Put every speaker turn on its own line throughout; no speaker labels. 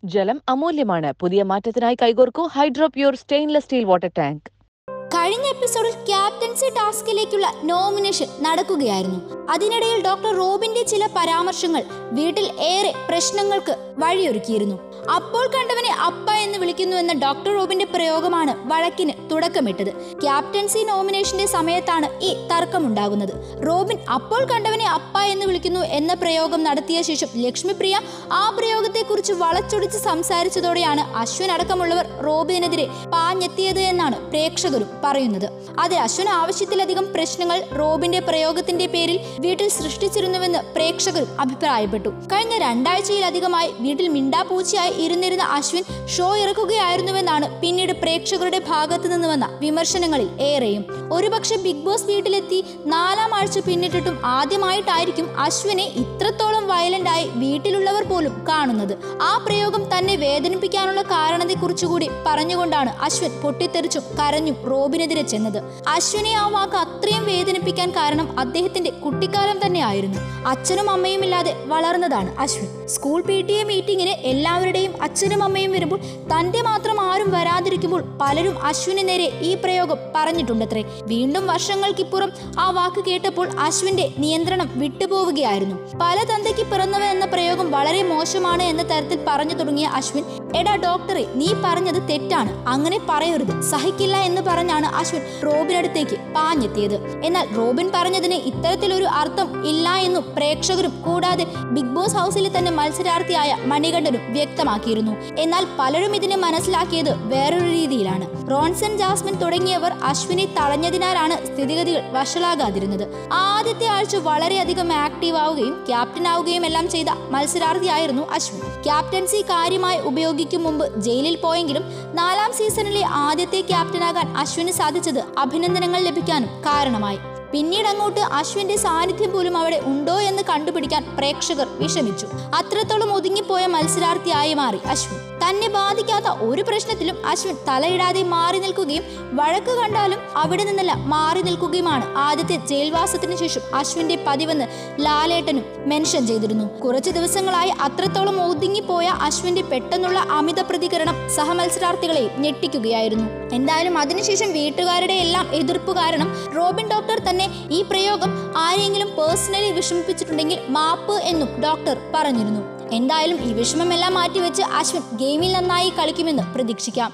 ജലം അമൂല്യമാണ് പുതിയ മാറ്റത്തിനായി കൈകോർക്കൂ hydro pure stainless steel water tank
കഴിഞ്ഞ എപ്പിസോഡിൽ ക്യാപ്റ്റൻസി ടാസ്കിലേക്കുള്ള നോമിനേഷൻ നടക്കുകയായിരുന്നു അതിനിടയിൽ ഡോക്ടർ റോബിന്റെ ചില പരാമർശങ്ങൾ വീട്ടിൽ ഏറെ പ്രശ്നങ്ങൾക്ക് വഴിയൊരുക്കിയിരുന്നു അപ്പോൾ കണ്ടവനെ അപ്പ എന്ന് വിളിക്കുന്നു എന്ന ഡോക്ടർ റോബിന്റെ പ്രയോഗമാണ് വഴക്കിന് തുടക്കമിട്ടത് ക്യാപ്റ്റൻസി നോമിനേഷന്റെ സമയത്താണ് ഈ തർക്കമുണ്ടാകുന്നത് റോബിൻ അപ്പോൾ കണ്ടവനെ അപ്പ എന്ന് വിളിക്കുന്നു എന്ന പ്രയോഗം നടത്തിയ ശേഷം ലക്ഷ്മിപ്രിയ ആ പ്രയോഗത്തെക്കുറിച്ച് വളച്ചൊടിച്ച് സംസാരിച്ചതോടെയാണ് അശ്വിൻ അടക്കമുള്ളവർ റോബിനെതിരെ പാഞ്ഞെത്തിയത് എന്നാണ് പ്രേക്ഷകരും പറയുന്നത് അതിൽ അശ്വിൻ ആവശ്യത്തിലധികം പ്രശ്നങ്ങൾ റോബിന്റെ പ്രയോഗത്തിന്റെ പേരിൽ വീട്ടിൽ സൃഷ്ടിച്ചിരുന്നുവെന്ന് പ്രേക്ഷകരും അഭിപ്രായപ്പെട്ടു കഴിഞ്ഞ രണ്ടാഴ്ചയിലധികമായി വീട്ടിൽ മിണ്ടാപ്പൂച്ചയായി ഇരുന്നിരുന്ന അശ്വിൻ ഷോ ഇറക്കുകയായിരുന്നുവെന്നാണ് പിന്നീട് പ്രേക്ഷകരുടെ ഭാഗത്തു നിന്ന് വന്ന വിമർശനങ്ങളിൽ ഏറെയും ഒരുപക്ഷെ ബിഗ് ബോസ് വീട്ടിലെത്തി നാലാം ആഴ്ച പിന്നിട്ടിട്ടും ആദ്യമായിട്ടായിരിക്കും അശ്വിനെ ഇത്രത്തോളം വയലന്റ് ആയി വീട്ടിലുള്ളവർ പോലും കാണുന്നത് ആ പ്രയോഗം തന്നെ വേദനിപ്പിക്കാനുള്ള കാരണത്തെക്കുറിച്ചുകൂടി പറഞ്ഞുകൊണ്ടാണ് അശ്വിൻ പൊട്ടിത്തെറിച്ചും കരഞ്ഞും റോബിനെതിരെ ചെന്നത് അശ്വിനെ ആ വാക്ക് അത്രയും വേദനിപ്പിക്കാൻ കാരണം അദ്ദേഹത്തിന്റെ കുട്ടിക്കാലം തന്നെയായിരുന്നു അച്ഛനും അമ്മയും ഇല്ലാതെ വളർന്നതാണ് Ashwin school P T A മീറ്റിങ്ങിന് എല്ലാവരുടെയും അച്ഛനും അമ്മയും വരുമ്പോൾ തന്റെ മാത്രം ആരും വരാതിരിക്കുമ്പോൾ പലരും അശ്വിന് നേരെ ഈ പ്രയോഗം പറഞ്ഞിട്ടുണ്ടത്രേ വീണ്ടും വർഷങ്ങൾക്കിപ്പുറം ആ വാക്ക് കേട്ടപ്പോൾ അശ്വിന്റെ നിയന്ത്രണം വിട്ടുപോവുകയായിരുന്നു പല തന്തയ്ക്ക് പിറന്നവൻ എന്ന പ്രയോഗം വളരെ മോശമാണ് എന്ന തരത്തിൽ പറഞ്ഞു തുടങ്ങിയ അശ്വിൻ എടാ ഡോക്ടറെ നീ പറഞ്ഞത് തെറ്റാണ് അങ്ങനെ പറയരുത് സഹിക്കില്ല എന്ന് പറഞ്ഞാണ് അശ്വിൻ റോബിനടുത്തേക്ക് പാഞ്ഞെത്തിയത് എന്നാൽ റോബിൻ പറഞ്ഞതിന് ഇത്തരത്തിലൊരു അർത്ഥം ഇല്ല എന്നും പ്രേക്ഷകരും കൂടാതെ ബിഗ് ബോസ് ഹൗസിലെ തന്നെ മത്സരാർത്ഥിയായ മണികണ്ഠനും വ്യക്തമാക്കിയിരുന്നു എന്നാൽ പലരും ഇതിനെ മനസ്സിലാക്കിയത് വേറൊരു രീതിയിലാണ് റോൺസൺ ജാസ്മിൻ തുടങ്ങിയവർ അശ്വിനെ തടഞ്ഞതിനാലാണ് സ്ഥിതിഗതികൾ വഷളാകാതിരുന്നത് ആദ്യത്തെ ആഴ്ച വളരെയധികം ആക്റ്റീവ് ആവുകയും ക്യാപ്റ്റൻ ആവുകയും എല്ലാം ചെയ്ത മത്സരാർത്ഥിയായിരുന്നു അശ്വിൻ ക്യാപ്റ്റൻസി കാര്യമായി ഉപയോഗിക്കും മുമ്പ് ജയിലിൽ പോയെങ്കിലും നാലാം സീസണിലെ ആദ്യത്തെ ക്യാപ്റ്റനാകാൻ അശ്വിന് സാധിച്ചത് അഭിനന്ദനങ്ങൾ ലഭിക്കാനും കാരണമായി പിന്നീട് അങ്ങോട്ട് അശ്വിന്റെ സാന്നിധ്യം പോലും അവിടെ ഉണ്ടോ എന്ന് കണ്ടുപിടിക്കാൻ പ്രേക്ഷകർ വിഷമിച്ചു അത്രത്തോളം ഒതുങ്ങിപ്പോയ മത്സരാർത്ഥിയായി മാറി അശ്വിൻ തന്നെ ബാധിക്കാത്ത ഒരു പ്രശ്നത്തിലും അശ്വിൻ തലയിടാതെ മാറി നിൽക്കുകയും വഴക്ക് കണ്ടാലും അവിടെ നിന്നല്ല മാറി നിൽക്കുകയുമാണ് ആദ്യത്തെ ജയിൽവാസത്തിന് ശേഷം അശ്വിന്റെ പതിവെന്ന് ലാലേട്ടനും മെൻഷൻ ചെയ്തിരുന്നു കുറച്ചു ദിവസങ്ങളായി അത്രത്തോളം ഒതുങ്ങിപ്പോയ അശ്വിന്റെ പെട്ടെന്നുള്ള അമിത പ്രതികരണം സഹമത്സരാർത്ഥികളെയും ഞെട്ടിക്കുകയായിരുന്നു എന്തായാലും അതിനുശേഷം വീട്ടുകാരുടെ എല്ലാം എതിർപ്പ് കാരണം റോബിൻ ഡോക്ടർ തന്നെ ഈ പ്രയോഗം ആരെങ്കിലും പേഴ്സണലി വിഷമിപ്പിച്ചിട്ടുണ്ടെങ്കിൽ മാപ്പ് എന്നും ഡോക്ടർ പറഞ്ഞിരുന്നു എന്തായാലും ഈ വിഷമമെല്ലാം മാറ്റിവെച്ച് അശ്വിൻ ഗെയിമിൽ നന്നായി കളിക്കുമെന്ന് പ്രതീക്ഷിക്കാം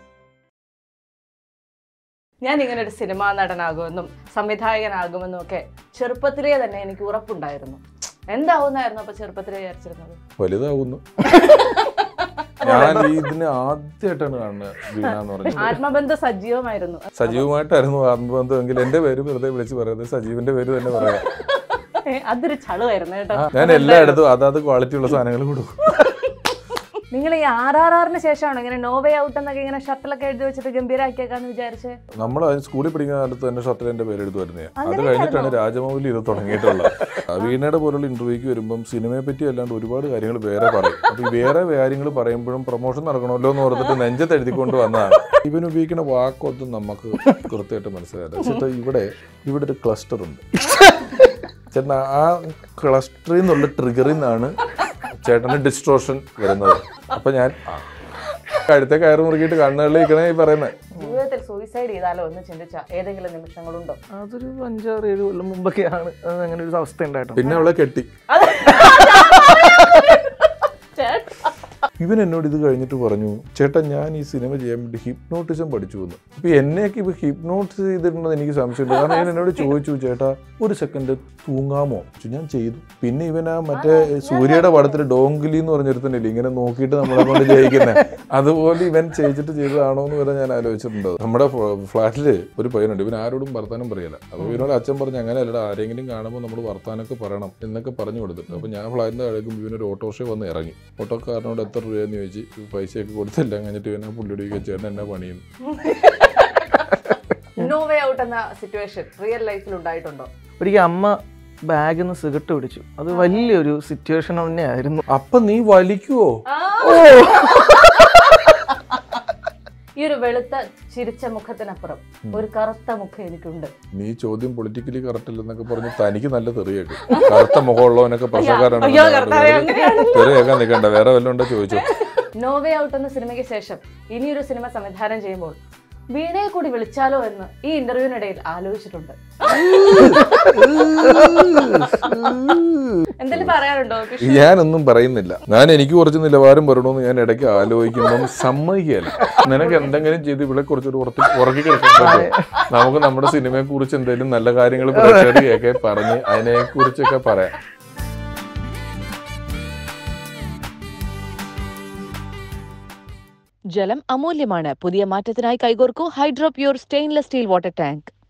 ഞാൻ ഇങ്ങനെ ഒരു സിനിമാ നടനാകുമെന്നും സംവിധായകനാകുമെന്നും ഒക്കെ ചെറുപ്പത്തിലേ തന്നെ എനിക്ക് ഉറപ്പുണ്ടായിരുന്നു എന്താവുന്നായിരുന്നു അപ്പൊ ചെറുപ്പത്തിലേ വിചാരിച്ചിരുന്നത്
വലുതാകുന്നു ഞാൻ ഈ ഇതിനെ ആദ്യമായിട്ടാണ് കാണുന്നത് വീണ എന്ന് പറഞ്ഞത്
ആത്മബന്ധം സജീവമായിരുന്നു
സജീവമായിട്ടായിരുന്നു ആത്മബന്ധം എങ്കിൽ എന്റെ പേര് വെറുതെ വിളിച്ച് പറയുന്നത് സജീവിന്റെ പേര് തന്നെ പറയാം
ഏ, അതൊരു ചളുവായിരുന്നു കേട്ടോ
ഞാൻ എല്ലായിടത്തും അതാത് ക്വാളിറ്റി ഉള്ള സാധനങ്ങൾ കൊടുക്കും
നിങ്ങൾ ഈ ആർ ആർ ആറിന് ശേഷമാണോ ഇങ്ങനെ നോവേ ഔട്ട് എന്നൊക്കെ ഇങ്ങനെ ഷട്ടിലൊക്കെ എഴുതി വെച്ചിട്ട് ഗംഭീരാക്കിയേക്കാന്ന് വിചാരിച്ചേ
നമ്മൾ അതിന് സ്കൂളിൽ പഠിക്കുന്ന കാലത്ത് തന്നെ ഷട്ടിൽ എന്റെ പേര് എടുത്തുവരുന്നത് അത്
അങ്ങനെ
കഴിഞ്ഞിട്ടാണ് രാജമൗലി ഇത് തുടങ്ങിയിട്ടുള്ളത് ആ, വീണയുടെ പോലുള്ള ഇന്റർവ്യൂക്ക് വരുമ്പം സിനിമയെ പറ്റി അല്ലാണ്ട് ഒരുപാട് കാര്യങ്ങൾ വേറെ പറയും അപ്പൊ ഈ വേറെ കാര്യങ്ങൾ പറയുമ്പോഴും പ്രൊമോഷൻ നടക്കണമല്ലോ എന്ന് ഓർത്തിട്ട് നെഞ്ചത്ത് എഴുതിക്കൊണ്ട് വന്നതാണ് ഇവൻ ഉപയോഗിക്കുന്ന വാക്കൊന്നും നമുക്ക് കൃത്യമായിട്ട് മനസ്സിലായില്ല ചേട്ടാ ഇവിടെ ഇവിടെ ഒരു ക്ലസ്റ്റർ ഉണ്ട് ചേട്ടൻ ആ ക്ലസ്റ്ററിൽ നിന്നുള്ള ട്രിഗറിൽ നിന്നാണ് ചേട്ടന് ഡിസ്ട്രോഷൻ വരുന്നത് അപ്പൊ ഞാൻ ആ, കഴുത്തെ കയറ് മുറുകിയിട്ട് കണ്ണുകളിലേക്കണേ ഈ പറയുന്നത്
ജീവിതത്തിൽ സൂയിസൈഡ് ചെയ്താലോ എന്ന് ചിന്തിച്ച ഏതെങ്കിലും നിമിഷങ്ങളുണ്ടോ
അതൊരു അഞ്ചാറ് ഏഴ് കൊല്ലം മുമ്പൊക്കെയാണ് അത് അങ്ങനെ ഒരു അവസ്ഥ ഉണ്ടായിട്ടുണ്ട്
പിന്നെ അവളെ കെട്ടി ഇവൻ എന്നോട് ഇത് കഴിഞ്ഞിട്ട് പറഞ്ഞു ചേട്ടാ ഞാൻ ഈ സിനിമ ചെയ്യാൻ വേണ്ടി ഹിപ്നോട്ടിസം പഠിച്ചു വന്നു അപ്പൊ എന്നെയൊക്കെ ഇപ്പൊ ഹിപ്നോട്ടിസ് ചെയ്തിട്ടുണ്ടെന്ന് എനിക്ക് സംശയമുണ്ട് കാരണം ഇവൻ എന്നോട് ചോദിച്ചു ചേട്ടാ ഒരു സെക്കൻഡ് തൂങ്ങാമോ ചോദിച്ചു. ഞാൻ ചെയ്തു പിന്നെ ഇവൻ ആ മറ്റേ സൂര്യയുടെ പടത്തിൽ ഡോങ്കിലി എന്ന് പറഞ്ഞിരുത്തന്നില്ല ഇങ്ങനെ നോക്കിയിട്ട് നമ്മളെ കൊണ്ട് ജയിക്കുന്നത് അതുപോലെ ഇവൻ ചെയ്തിട്ട് ചെയ്തതാണോ എന്ന് വരെ ഞാൻ ആലോചിച്ചിട്ടുണ്ട് നമ്മുടെ ഫ്ലാറ്റില് ഒരു പയ്യനുണ്ട് ഇവൻ ആരോടും വർത്താനം പറയല അപ്പൊ ഇവനോട് അച്ഛൻ പറഞ്ഞു അങ്ങനെ അല്ലടാ ആരെങ്കിലും കാണുമ്പോൾ നമ്മൾ വർത്താനൊക്കെ പറയണം എന്നൊക്കെ പറഞ്ഞു കൊടുത്തിട്ട് അപ്പൊ ഞാൻ ഫ്ലാറ്റിന്റെ കഴിക്കും ഇവനൊരു ഓട്ടോറിക്ഷ വന്ന് ഇറങ്ങി ഓട്ടോക്കാരനോട് എത്ര രൂപയെന്ന് ചോദിച്ച് പൈസയൊക്കെ കൊടുത്തില്ല കഴിഞ്ഞിട്ട് ഇവനെ പുള്ളിയുടെ ചേട്ടൻ എന്നാ പണിയുന്നു
നോവേ ഔട്ട് എന്ന സിറ്റുവേഷൻ റിയൽ ലൈഫിൽ ഉണ്ടായിട്ടുണ്ടോ
ഒരിക്കൽ അമ്മ ബാഗിൽ നിന്ന് സിഗരറ്റ് പിടിച്ചു അത് വലിയൊരു സിറ്റുവേഷൻ തന്നെയായിരുന്നു
അപ്പൊ നീ വലിക്കുവോ
ഈ ഒരു വെളുത്ത ചിരിച്ച മുഖത്തിനപ്പുറം ഒരു കറുത്ത മുഖം എനിക്കുണ്ട്
നീ ചോദ്യം പൊളിറ്റിക്കലി കറക്റ്റ് അല്ലെന്നൊക്കെ പറഞ്ഞ് തനിക്ക് നല്ല തെറിയേക്കും കറുത്ത മുഖമുള്ളവനൊക്കെ പ്രശ്നക്കാരാണ്
അയ്യോ, കർത്താവേ, അങ്ങനെയാണല്ലോ.
തെറിയേക്കാൻ നിൽക്കണ്ട വേറെ വല്ലതും ഉണ്ടോ ചോദിച്ചു
നോവേ ഔട്ട് എന്ന സിനിമയ്ക്ക് ശേഷം ഇനിയൊരു സിനിമ സംവിധാനം ചെയ്യുമ്പോൾ വീണയെ കൂടി വിളിച്ചാലോ എന്ന് ഈ ഇന്റർവ്യൂവിനിടയിൽ ആലോചിച്ചിട്ടുണ്ട് എന്തെങ്കിലും പറയാനുണ്ടോ കിഷോർ?
ഞാനൊന്നും പറയുന്നില്ല ഞാൻ എനിക്ക് കുറച്ച് നിലവാരം വരണമെന്ന് ഞാൻ ഇടയ്ക്ക് ആലോചിക്കുമ്പം സമ്മതിക്കുകയല്ല നിനക്ക് എന്തെങ്കിലും ചെയ്ത് ഇവിടെ കുറച്ചൊരു ഉറത്തി ഉറക്കി കിടക്കാൻ പറ്റുമോ? നമുക്ക് നമ്മുടെ സിനിമയെ കുറിച്ച് എന്തെങ്കിലും നല്ല കാര്യങ്ങൾ പ്രേക്ഷകരെയൊക്കെ പറഞ്ഞ് അതിനെ കുറിച്ചൊക്കെ പറയാം
ജലം അമൂല്യമാണ് പുതിയ മാറ്റത്തിനായി കൈകോർക്കൂ hydro pure stainless steel water tank